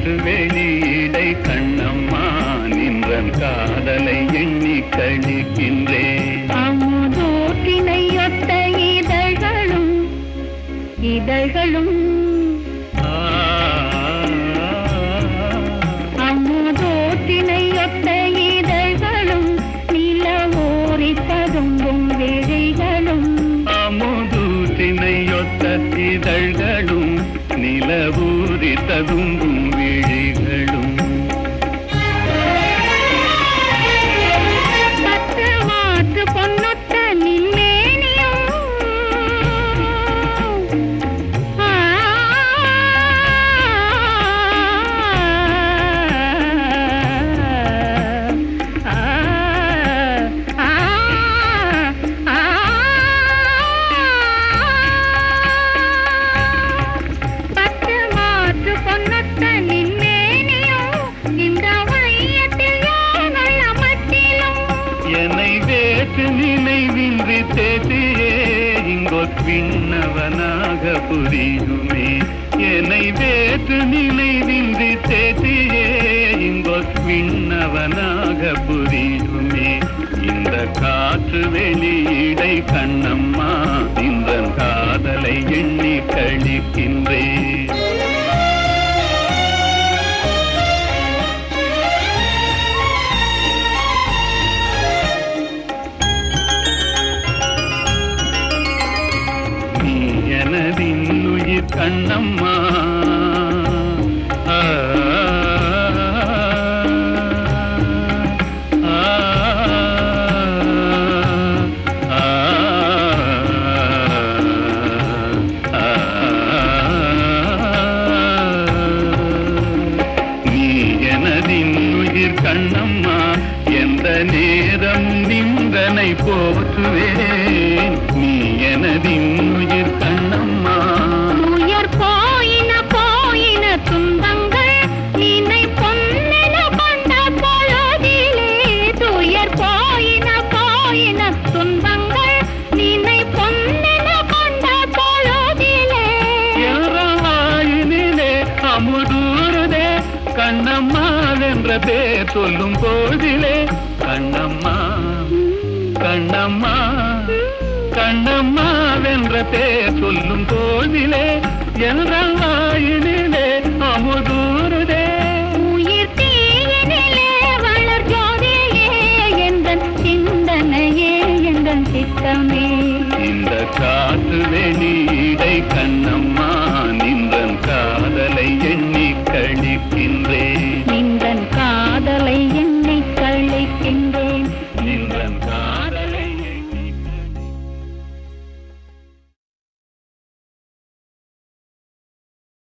காற்று வெளியிடை கண்ணம்மா நின்றன் காதலை எண்ணி கழிக்கின்றேன் அமுதோட்டினையொத்த இதழ்களும் இதழ்களும் ஆ, அமுதோட்டினையொத்த இதழ்களும் நிலவோரி ததும்பும் விழிகளும் அமுதூற்றினையொத்த இதழ்களும் நிலவூரி ததும்பும் விழிகளும் பத்து மாற்று பொன்னொத்த நின்மேனியும் ஆ, ஆ, ஆ, ஆ, பத்து மாற்று பொன்னொத்த நின்மேனியும் இந்த வையத்தில் யானுள்ள மட்டிலும் என்னை வேற்று நினைவின்றி தேதியே இங்கோ விண்ணவனாக புரியுமே என்னை வேற்று நினைவின்றி தேதியே இங்கோ விண்ணவனாக புரியுமே இந்த காற்று வெளியிடை கண்ணம்மா இந்த காதலை எண்ணி கழிக்கின்றேன் நீ எனதின் உயிர் கண்ணம்மா ஆ, ஆ, ஆ, நீ எனதின் உயிர் கண்ணம்மா எந்த நேரம் நிந்தனை போற்றுவேன் நீ எனதின் உயிர் கண்ணம்மா உயர் போயின போயின துன்பங்கள் நினை பொன்னென கொண்ட பொழுதிலே துயர் போயின போயின துன்பங்கள் நினை பொன்னென கொண்ட பொழுதிலே யாராயினிலே அமுதூருதே கண்ணம்மா என்ற பேர் சொல்லும் போதிலே கண்ணம்மா கண்ணம்மா கண்ணம்மா என்ற பேர் சொல்லும் போதிலே என்ற வாயிலே